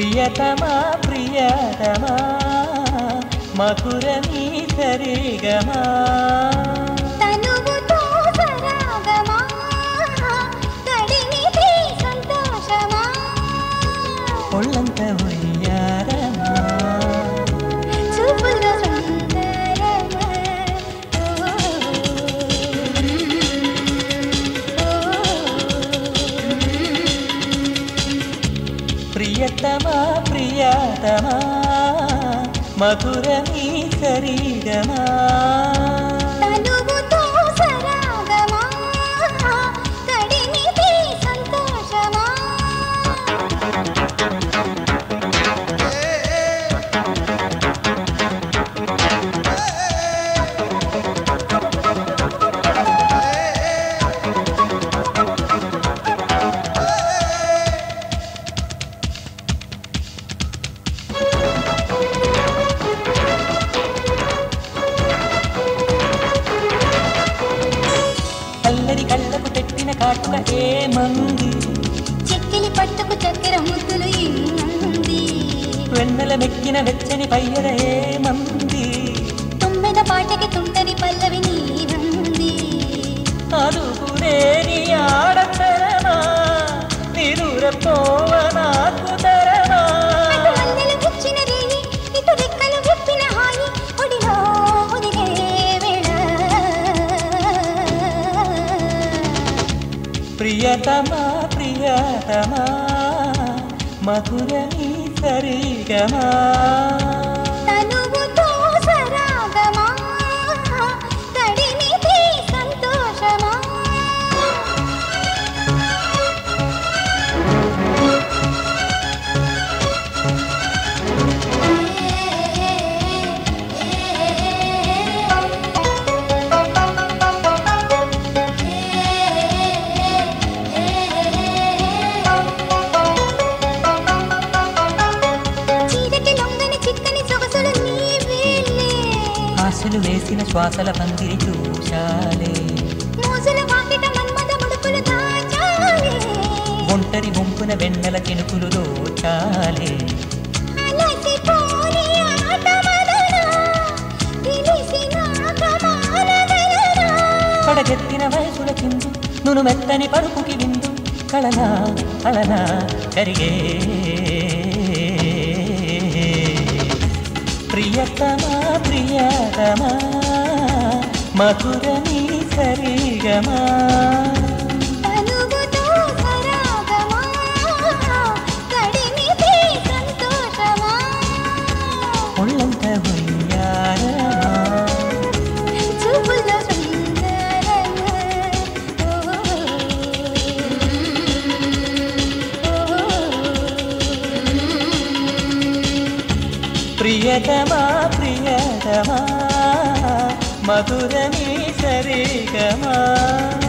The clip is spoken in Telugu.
ప్రియతమా ప్రియతమా మధురమీ సరిగమా తనువుతో సరాగమా తడిమితే సంతోషమా ఒళ్ళంత ఉయ్యారమా చూపులో సుందరమా ప్రియతమా ప్రియతమా మధురమీ సరిగమా తనువుతో సరాగమా తడిమితే సంతోషమా అల్లరి కళ్ళకు పెట్టిన కాటుక ఏమంది చెక్కిలి పట్టుకు చక్కెర ముద్దులు ఇన్నంది వెన్నెల మెక్కిన వెచ్చని పయ్యర ఏమంది తుమ్మెద పాటకి తుంటరి పల్లవి నీరంది అదుపులేని ఆడతరమా నిరురపోవ నాకు తరమా అటు మల్లెలు గుచ్చిన రేయి ఇటు రెక్కలు విప్పిన హాయి ఒడిలో ఒదిగే వేళ ప్రియతమా ప్రియతమా మధురమీ సరిగమా తనువుతో సరాగమా తడిమితే సంతోషమా చీరకి లొంగని చిక్కని సొగసులు నీవేలే ఆశలు వేసిన శ్వాసల పందిరి చూశాలే మోజుల వాకిట మన్మద ముడుకులు దాచాలే ఒంటరి ముంపున వెన్నెల చినుకులు దోచాలే అలసిపోని ఆట మదనా తెలిసినాక మానదలనా పడగెత్తిన వయసుల చిందు నును మెత్తని పరుపుకి విందు కళనా కళనా కరిగే ప్రియతమా ప్రియతమా మధురమీ సరిగమా తనువుతో సరాగమా తడిమితే సంతోషమా ఒళ్ళంత ఉయ్యారమా చూపుల్లో సుందరమా ప్రియతమా ప్రియతమా మధురమీ సరిగమా